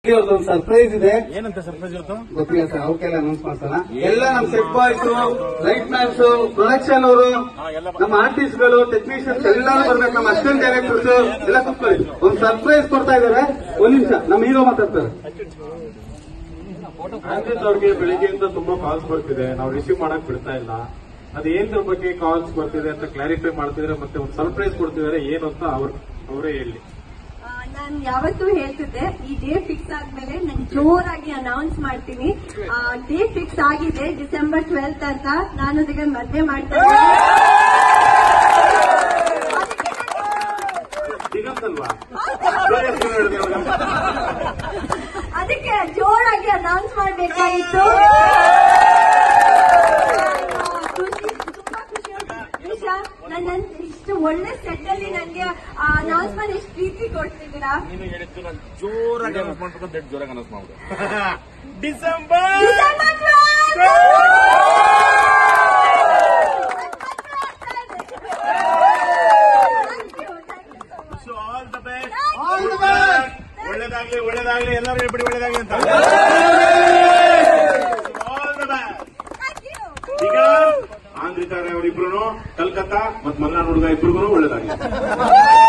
ಒಂದು ಸರ್ಪ್ರೈಸ್ ಇದೆ ಏನಂತ ಸರ್ಪ್ರೈಸ್ ಇವತ್ತು ಗೊತ್ತಿಲ್ಲ ಸರ್ ಅವಕ್ಕೆಲ್ಲ ಅನೌನ್ಸ್ ಮಾಡ್ಸೋಣ ಎಲ್ಲ ನಮ್ಮ set boys light mans production ಅವರು ನಮ್ಮ ಆರ್ಟಿಸ್ಟ್ ಗಳು ಟೆಕ್ನಿಷಿಯನ್ಸ್ ಎಲ್ಲರೂ ಬರ್ಬೇಕು ನಮ್ಮ ಅಸಿಸ್ಟೆಂಟ್ ಡೈರೆಕ್ಟರ್ಸ್ ಎಲ್ಲ ಕೂತ್ಕೊಳ್ಳಿ ಒಂದು ಸರ್ಪ್ರೈಸ್ ಕೊಡ್ತಾ ಇದಾರೆ ಒಂದ್ ನಿಮಿಷ ನಮ್ಮ ಹೀರೋ ಮಾತಾಡ್ತಾರೆ ಆಂಡ್ರಿಸ್ ಅವ್ರಿಗೆ ಬೆಳಿಗ್ಗೆಯಿಂದ ತುಂಬಾ ಕಾಲ್ಸ್ ಬರ್ತಿದೆ ನಾವು ರಿಸೀವ್ ಮಾಡಕ್ ಬಿಡ್ತಾ ಇಲ್ಲ ಅದು ಏನ್ರ ಬಗ್ಗೆ ಕಾಲ್ಸ್ ಬರ್ತಿದೆ ಅಂತ ಕ್ಲಾರಿಫೈ ಮಾಡ್ತಿದ್ರೆ ಮತ್ತೆ ಒಂದು ಸರ್ಪ್ರೈಸ್ ಕೊಡ್ತಿದ್ದಾರೆ ಏನು ಅಂತ ಅವ್ರ ಅವರೇ ಹೇಳಿ ನಾನು ಯಾವತ್ತೂ ಹೇಳ್ತಿದ್ದೆ ಈ ಡೇ ಫಿಕ್ಸ್ ಆದ್ಮೇಲೆ ನಾನು ಜೋರಾಗಿ ಅನೌನ್ಸ್ ಮಾಡ್ತೀನಿ ಡೇ ಫಿಕ್ಸ್ ಆಗಿದೆ ಡಿಸೆಂಬರ್ ಟ್ವೆಲ್ತ್ ಅಂತ ನಾನು ಅದಕ್ಕೆ ಮದ್ವೆ ಮಾಡ್ತಾ ದಿಗಂತಲ್ವಾ ಬೇರೆ ಹೆಸ್ರು ಹೇಳಿದೆ ಇವಾಗ. ಅದಕ್ಕೆ ಜೋರಾಗಿ ಅನೌನ್ಸ್ ಮಾಡ್ಬೇಕಾಗಿತ್ತು ಖುಷಿ ತುಂಬಾ ಖುಷಿ ನಿಮಿಷ ನನ್ನ ಇಷ್ಟು ಒಳ್ಳೆ ಸೆಟ್ ಅಲ್ಲಿ ನನಗೆ ಅನೌನ್ಸ್ಮೆಂಟ್ ಎಷ್ಟು ಪ್ರೀತಿ ಕೊಡ್ತಿದ್ದೀರಾ ನೀನು ಹೇಳಿದ್ದು ನಾನು ಜೋರಾಗಿ ಅನೌನ್ಸ್ ಮಾಡ್ಬೇಕು ಅಂತ ಹೇಳಿ ಜೋರಾಗಿ ಅನೌನ್ಸ್ ಮಾಡ್ಬಿಡು December December 12th! Thank you, thank you so much. All the best All the best. ಒಳ್ಳೇದಾಗ್ಲಿ ಒಳ್ಳೇದಾಗ್ಲಿ ಎಲ್ಲರೂ ಹೇಳ್ಬಿಡಿ ಒಳ್ಳೇದಾಗ್ಲಿ ಅಂತ all the best Thank you. ಈಗ ಆಂಧ್ರಿತಾರೆ ಅವರಿಬ್ರು ಕಲ್ಕತ್ತಾ ಮತ್ತು ಮಲ್ನಾಡ್ ಹುಡುಗ ಇಬ್ರಿಗೂ ಒಳ್ಳೇದಾಗ್ಲಿ